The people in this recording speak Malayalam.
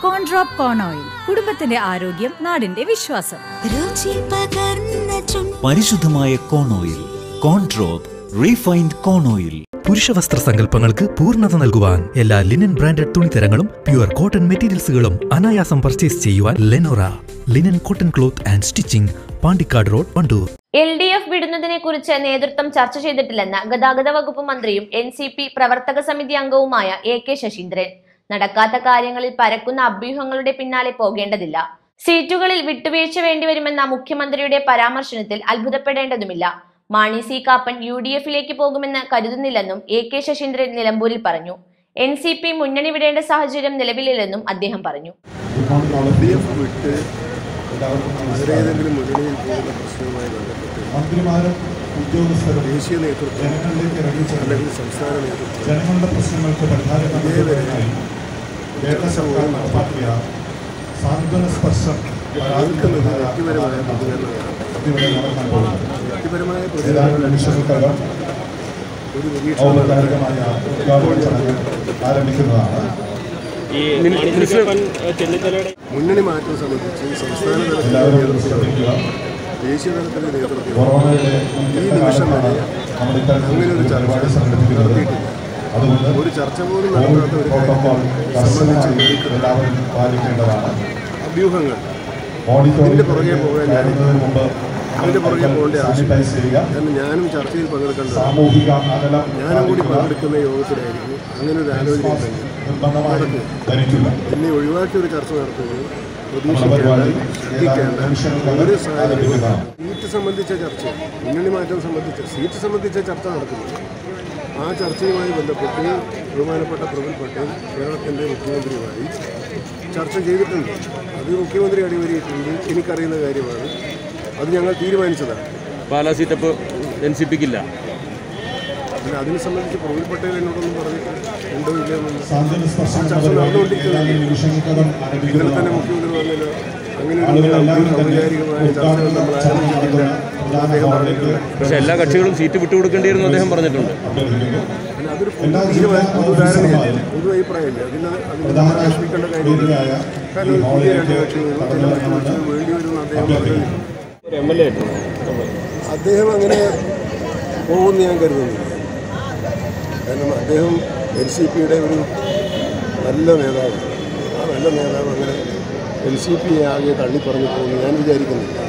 കോൺഡ്രോപ്പ് കോൺ ഓയിൽ കുടുംബത്തിന്റെ ആരോഗ്യം നാടിന്റെ വിശ്വാസം രുചി പകർന്ന ചുണ്ട് പരിശുദ്ധമായ കോൺ ഓയിൽ കോൺട്രോപ്പ് റീഫൈൻഡ് കോൺ ഓയിൽ പുരുഷവസ്ത്ര സങ്കല്പങ്ങൾക്ക് പൂർണ്ണത നൽകുവാൻ എല്ലാ ലിനൻ ബ്രാൻഡഡ് തുണിത്തരങ്ങളും പ്യുവർ കോട്ടൺ മെറ്റീരിയൽസുകളും അനായാസം പർച്ചേസ് ചെയ്യുവാൻ Lenora linen cotton cloth and stitching Pandikkad road Wandoor L D F വിടുന്നതിനെ കുറിച്ച് നേതൃത്വം ചർച്ച ചെയ്തിട്ടില്ലെന്ന് ഗതാഗത വകുപ്പ് മന്ത്രിയും എൻ സി പി പ്രവർത്തക സമിതി അംഗവുമായ എ കെ ശശീന്ദ്രൻ നടക്കാത്ത കാര്യങ്ങളിൽ പരക്കുന്ന അഭ്യൂഹങ്ങളുടെ പിന്നാലെ പോകേണ്ടതില്ല സീറ്റുകളിൽ വിട്ടുവീഴ്ച വേണ്ടിവരുമെന്ന മുഖ്യമന്ത്രിയുടെ പരാമർശനത്തിൽ അത്ഭുതപ്പെടേണ്ടതുമില്ല Mani C Kappan U D എഫിലേക്ക് പോകുമെന്ന് കരുതുന്നില്ലെന്നും എ കെ ശശീന്ദ്രൻ നിലമ്പൂരിൽ പറഞ്ഞു എൻ സി പി മുന്നണി വിടേണ്ട സാഹചര്യം നിലവിലില്ലെന്നും അദ്ദേഹം പറഞ്ഞു ഡി എഫ് വിട്ട് വേറേതെങ്കിലും മുന്നണിയിൽ പോകുന്ന പ്രശ്നവുമായി ബന്ധപ്പെട്ട് മന്ത്രിമാരും ഉദ്യോഗസ്ഥരും ദേശീയ നേതൃത്വം ജനങ്ങളിലേക്ക് ഇറങ്ങിച്ചെന്ന് അല്ലെങ്കിൽ സംസ്ഥാന നേതൃത്വം ജനങ്ങളുടെ പ്രശ്നങ്ങൾക്ക് പരിഹാരം കേരള സർക്കാർ നടപ്പാക്കിയ സാന്ത്വന സ്പർശം കേൾക്കുന്നത് വ്യക്തിപരമായ പ്രതികരണങ്ങളാണ് ഇവിടെ നടക്കാൻ പോകുന്നത് വ്യക്തിപരമായ ഏതാനും പ്രതികരണങ്ങൾ നിമിഷങ്ങൾക്കകം ഒരു നിരീക്ഷണം ഔപചാരികമായ ഉദ്ഘാടന ചടങ്ങ് ആരംഭിക്കുന്നതാണ് മുന്നണി മാറ്റം സംബന്ധിച്ച് സംസ്ഥാന തലത്തിലെ എല്ലാവരും നേതൃത്വം ശ്രദ്ധിക്കുക ദേശീയ തലത്തിലെ നേതൃത്വം കൊറോണയുടെ ഈ നിമിഷം വരെ നമ്മൾ ഇത്തരത്തിൽ അങ്ങനെ ഒരു ചർച്ച പരിപാടി സംഘടിപ്പിക്കുന്നത് നടത്തിയിട്ടില്ല അതുകൊണ്ട് ഒരു ചർച്ച പോലും കോവിഡ് നടത്താത്ത ഒരു പ്രോട്ടോകോൾ കാര്യത്തെ സംബന്ധിച്ച് കർശനമായി കേൾക്കുന്ന എല്ലാവരും പാലിക്കേണ്ടതാണ് അഭ്യൂഹങ്ങൾ ഓഡിറ്റോറിയത്തിൽ പുറകെ പോകാൻ ഞാൻ- കയറുന്നതിന് മുമ്പ് അതിന്റെ പുറകെ പോകേണ്ട ആവശ്യം സാനിറ്റൈസ് ചെയ്യുക കാരണം ഞാനും ചർച്ചയിൽ പങ്കെടുക്കേണ്ടത് സാമൂഹിക അകലം ഞാനും കൂടി പാലിക്കുക. പങ്കെടുക്കുന്ന യോഗത്തിലായിരിക്കും അങ്ങനെ ഒരു ആലോചന ഉണ്ടെങ്കിൽ നിർബന്ധമായും ധരിക്കുക എന്നെ ഒഴിവാക്കി ഒരു ചർച്ച നടത്തുന്നത് നമ്മുടെ പരിപാടി പ്രതീക്ഷിക്കേണ്ട ഏതാനും ശ്രദ്ധിക്കേണ്ട നിമിഷങ്ങൾക്കകം ഒരു സാഹചര്യവും ആരംഭിക്കുന്നതാണ്. സീറ്റ് സംബന്ധിച്ച ചർച്ച മുന്നണി മാറ്റം സംബന്ധിച്ച സീറ്റ് സംബന്ധിച്ച ചർച്ച നടക്കുന്നു ആ ചർച്ചയുമായി ബന്ധപ്പെട്ട് ബഹുമാനപ്പെട്ട പ്രഫുൽ പട്ടേൽ കേരളത്തിൻ്റെ മുഖ്യമന്ത്രിയുമായി ചർച്ച ചെയ്തിട്ടുണ്ട് അത് മുഖ്യമന്ത്രി അടിവരിയിട്ടുണ്ട് എനിക്കറിയുന്ന കാര്യമാണ് അത് ഞങ്ങൾ തീരുമാനിച്ചതാണ് പാലാ സീറ്റപ്പ് എൻ സി പിക്കില്ല പിന്നെ അതിനെ സംബന്ധിച്ച് പ്രഫുൽ പട്ടേൽ എന്നോടൊന്നും പറഞ്ഞിട്ട് ഉണ്ടോ ഇല്ലയോ എന്നൊന്നും സാന്ത്വന സ്പർശം ആ എന്ന ചർച്ച പരിപാടി നടന്നുകൊണ്ടിരിക്കുകയാണ്. ഏതാനും നിമിഷങ്ങൾക്കകം ഇന്നലെ തന്നെ ആരംഭിക്കുന്നതാണ് മുഖ്യമന്ത്രി പറഞ്ഞല്ലോ അങ്ങനെ ഒരു ആളുകളെല്ലാവരും തന്നെ ഔപചാരികമായ ചർച്ചകൾ ഉദ്ഘാടന നമ്മൾ ചടങ്ങ് ആരംഭിച്ചിട്ടില്ല നടത്തുന്ന പ്രധാന അദ്ദേഹം ഹാളിലേക്ക് പറഞ്ഞിട്ടുണ്ട് പക്ഷെ എല്ലാ കക്ഷികളും സീറ്റ് വിട്ടുകൊടുക്കേണ്ടിയിരുന്നു അദ്ദേഹം പറഞ്ഞിട്ടുണ്ട് അഭ്യർത്ഥിക്കുന്നു പിന്നെ അതൊരു എല്ലാ പൊതു ജില്ലാ തീരുമാനം പൊതു ധാരണയല്ല ഓഫീസർമാരും പൊതു അഭിപ്രായമില്ല അതിന് അതിന് പ്രധാന ആശ്രയിക്കേണ്ട കാര്യമില്ല വേദിയായ കാരണം ഈ ഒരു പുതിയ രണ്ട് ഹാളിലേക്ക് കക്ഷികളും കടന്നു ചില വരണമെന്ന് കക്ഷികൾ വേണ്ടി വരുമെന്ന് അദ്ദേഹം അഭ്യർത്ഥിക്കുന്നു പറഞ്ഞു എം എൽ എ ആയിട്ടുണ്ട് അദ്ദേഹം അങ്ങനെ പോകുമെന്ന് ഞാൻ കരുതുന്നില്ല കാരണം അദ്ദേഹം എൻ സി പിയുടെ ഒരു നല്ല നേതാവാണ് ആ നല്ല നേതാവ് അങ്ങനെ എൻ സി പി ആകെ തള്ളിപ്പറഞ്ഞു പോകുമെന്ന് ഞാൻ വിചാരിക്കുന്നില്ല